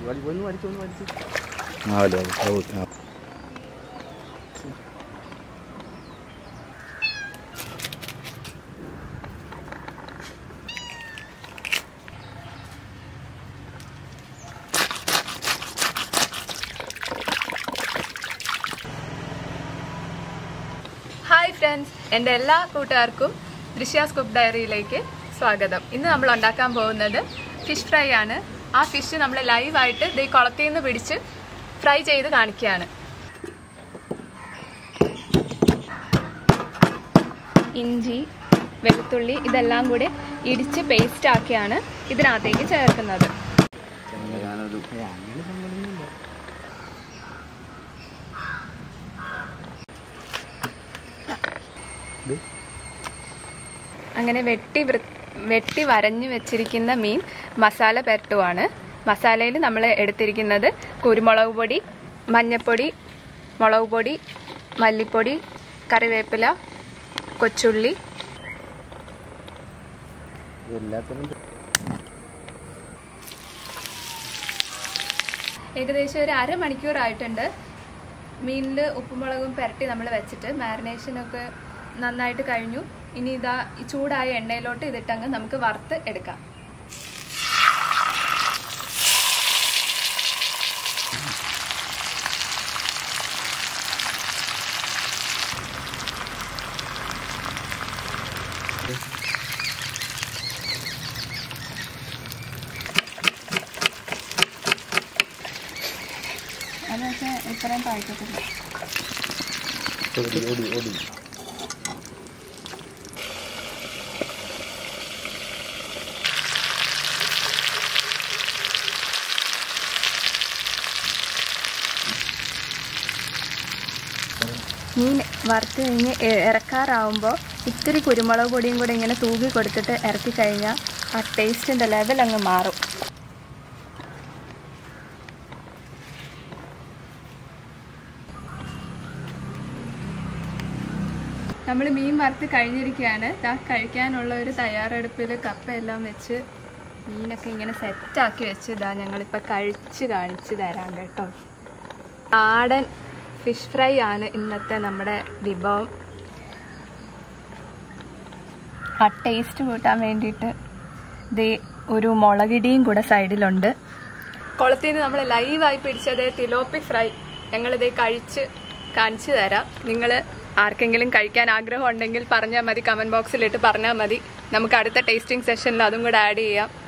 വലി- ഒന്ന് വലിച്ചു ഒന്ന് വലിച്ചു ആ അല്ലേ അത് ഓ- ആ. ഹായ് ഫ്രണ്ട്സ് എൻ്റെ എല്ലാ കൂട്ടുകാർക്കും ദൃശ്യാസ് കുക്ക് ഡയറിയിലേക്ക് സ്വാഗതം ഇന്ന് നമ്മൾ ഉണ്ടാക്കാൻ പോകുന്നത് ഫിഷ് ഫ്രൈ ആണ് ആ ഫിഷ് നമ്മൾ ലൈവായിട്ട് ഈ കുളത്തിൽ നിന്ന് പിടിച്ച് ഫ്രൈ ചെയ്ത് കാണിക്കുകയാണ് ഇഞ്ചി വെളുത്തുള്ളി ഇതെല്ലാം കൂടി ഇടിച്ച് പേസ്റ്റ് ആക്കിയാണ് ഇതിനകത്തേക്ക് ചേർക്കുന്നത് ഞാനൊരു അങ്ങനെ വെട്ടി വൃ- വെട്ടി വരഞ്ഞു വെച്ചിരിക്കുന്ന മീൻ മസാല പെരട്ടുവാണ് മസാലയിൽ നമ്മൾ എടുത്തിരിക്കുന്നത് കുരുമുളക് പൊടി മഞ്ഞൾപ്പൊടി മുളക് പൊടി മല്ലിപ്പൊടി കറിവേപ്പില കൊച്ചുള്ളി എല്ലാത്തിനും ഏകദേശം ഒരു അരമണിക്കൂറായിട്ടുണ്ട് മീനിൽ ഉപ്പുമുളകും പുരട്ടി നമ്മൾ വെച്ചിട്ട് മാരിനേഷനൊക്കെ നന്നായിട്ട് കഴിഞ്ഞു ഇനി ഇതാ ഈ ചൂടായ എണ്ണയിലോട്ട് ഇതിട്ടങ്ങ് നമുക്ക് വറുത്ത് എടുക്കാം അത് പക്ഷേ ഇത്രയും പഴുക്കത്തില്ല ഓടി ഓടി ഓടി മീൻ വറുത്ത് കഴിഞ്ഞ് ഇ- ഇറക്കാറാവുമ്പോൾ ഇത്തിരി കുരുമുളക് പൊടിയും കൂടെ ഇങ്ങനെ തൂകി കൊടുത്തിട്ട് ഇറക്കി കഴിഞ്ഞാൽ ആ ടേസ്റ്റിൻ്റെ ലെവൽ അങ്ങ് മാറും നമ്മൾ മീൻ വറുത്ത് കഴിഞ്ഞിരിക്കുകയാണ് ദാ കഴിക്കാനുള്ള ഒരു തയ്യാറെടുപ്പിൽ കപ്പയെല്ലാം വെച്ച് മീനൊക്കെ ഇങ്ങനെ സെറ്റാക്കി വെച്ച് ഇതാ ഞങ്ങളിപ്പോൾ കഴിച്ച് കാണിച്ച് തരാം കേട്ടോ നാടൻ ഫിഷ് ഫ്രൈ ആണ് ഇന്നത്തെ നമ്മുടെ വിഭവം ആ ടേസ്റ്റ് കൂട്ടാൻ വേണ്ടിയിട്ട് ദേ ഒരു മുളകിടിയും കൂടെ സൈഡിലുണ്ട് കുളത്തിൽ നിന്ന് നമ്മൾ ലൈവായി പിടിച്ചത് തിലോപ്പി ഫ്രൈ ഞങ്ങളിത് കഴിച്ച് കാണിച്ചു തരാം നിങ്ങൾ ആർക്കെങ്കിലും കഴിക്കാൻ ആഗ്രഹം ഉണ്ടെങ്കിൽ പറഞ്ഞാൽ മതി കമൻറ്റ് ബോക്സിലിട്ട് പറഞ്ഞാൽ മതി നമുക്ക് അടുത്ത ടേസ്റ്റിംഗ് സെഷനിൽ അതും കൂടെ ആഡ് ചെയ്യാം